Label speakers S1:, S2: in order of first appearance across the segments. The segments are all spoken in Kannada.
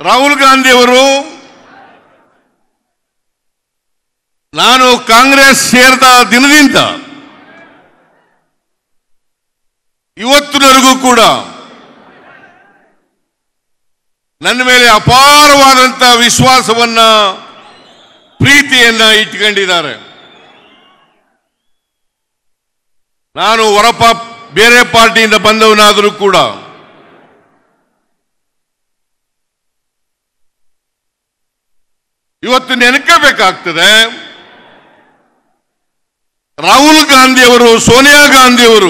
S1: ರಾಹುಲ್ ಗಾಂಧಿ ಅವರು ನಾನು ಕಾಂಗ್ರೆಸ್ ಸೇರಿದ ದಿನದಿಂದ ಇವತ್ತಿನವರೆಗೂ ಕೂಡ ನನ್ನ ಮೇಲೆ ಅಪಾರವಾದಂತ ವಿಶ್ವಾಸವನ್ನ ಪ್ರೀತಿಯನ್ನ ಇಟ್ಕೊಂಡಿದ್ದಾರೆ ನಾನು ಹೊರಪ ಬೇರೆ ಪಾರ್ಟಿಯಿಂದ ಬಂದವನಾದರೂ ಕೂಡ ಇವತ್ತು ನೆನಕಬೇಕಾಗ್ತದೆ ರಾಹುಲ್ ಗಾಂಧಿ ಅವರು ಸೋನಿಯಾ ಗಾಂಧಿ ಅವರು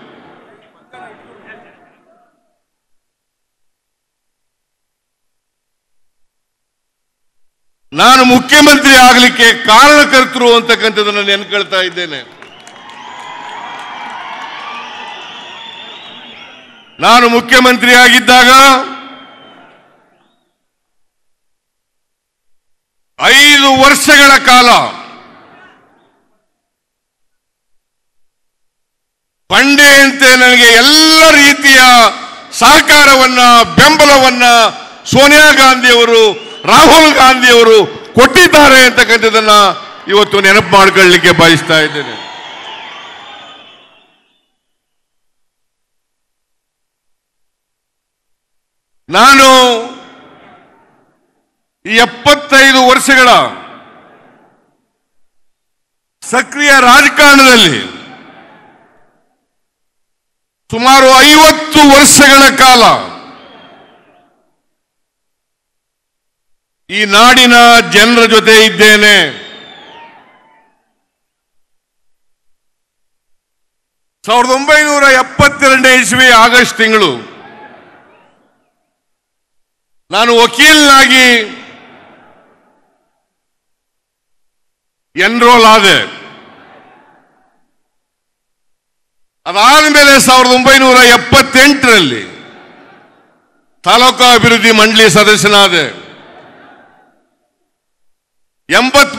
S1: ನಾನು ಮುಖ್ಯಮಂತ್ರಿ ಆಗಲಿಕ್ಕೆ ಕಾರಣಕರ್ತರು ಅಂತಕ್ಕಂಥದ್ದನ್ನು ನೆನ್ಕೊಳ್ತಾ ಇದ್ದೇನೆ ನಾನು ಮುಖ್ಯಮಂತ್ರಿ ಆಗಿದ್ದಾಗ ಐದು ವರ್ಷಗಳ ಕಾಲ ಬಂಡೆಯಂತೆ ನನಗೆ ಎಲ್ಲ ರೀತಿಯ ಸಹಕಾರವನ್ನ ಬೆಂಬಲವನ್ನ ಸೋನಿಯಾ ಗಾಂಧಿ ಅವರು ರಾಹುಲ್ ಗಾಂಧಿ ಅವರು ಕೊಟ್ಟಿದ್ದಾರೆ ಅಂತಕ್ಕಂಥದ್ದನ್ನ ಇವತ್ತು ನೆನಪು ಮಾಡ್ಕೊಳ್ಳಿಕ್ಕೆ ಬಯಸ್ತಾ ಇದ್ದೇನೆ ನಾನು ಈ ಎಪ್ಪತ್ತೈದು ವರ್ಷಗಳ ಸಕ್ರಿಯ ರಾಜಕಾರಣದಲ್ಲಿ ಸುಮಾರು ಐವತ್ತು ವರ್ಷಗಳ ಕಾಲ ಈ ನಾಡಿನ ಜನರ ಜೊತೆ ಇದ್ದೇನೆ ಸಾವಿರದ ಒಂಬೈನೂರ ಎಪ್ಪತ್ತೆರಡನೇ ಇಸ್ವಿ ಆಗಸ್ಟ್ ತಿಂಗಳು ನಾನು ವಕೀಲನಾಗಿ ಎನ್ರೋಲ್ ಆದೆ ಅದಾದ ಮೇಲೆ ಸಾವಿರದ ಒಂಬೈನೂರ ಎಪ್ಪತ್ತೆಂಟರಲ್ಲಿ ತಾಲೂಕಾ ಅಭಿವೃದ್ಧಿ ಮಂಡಳಿ ಸದಸ್ಯನಾದೆ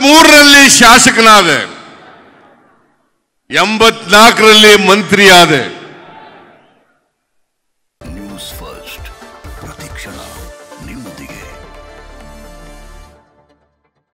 S1: ಎಂಬತ್ಮೂರರಲ್ಲಿ ಶಾಸಕನಾದೆ ಎಂಬತ್ನಾಲ್ಕರಲ್ಲಿ ಮಂತ್ರಿಯಾದೆ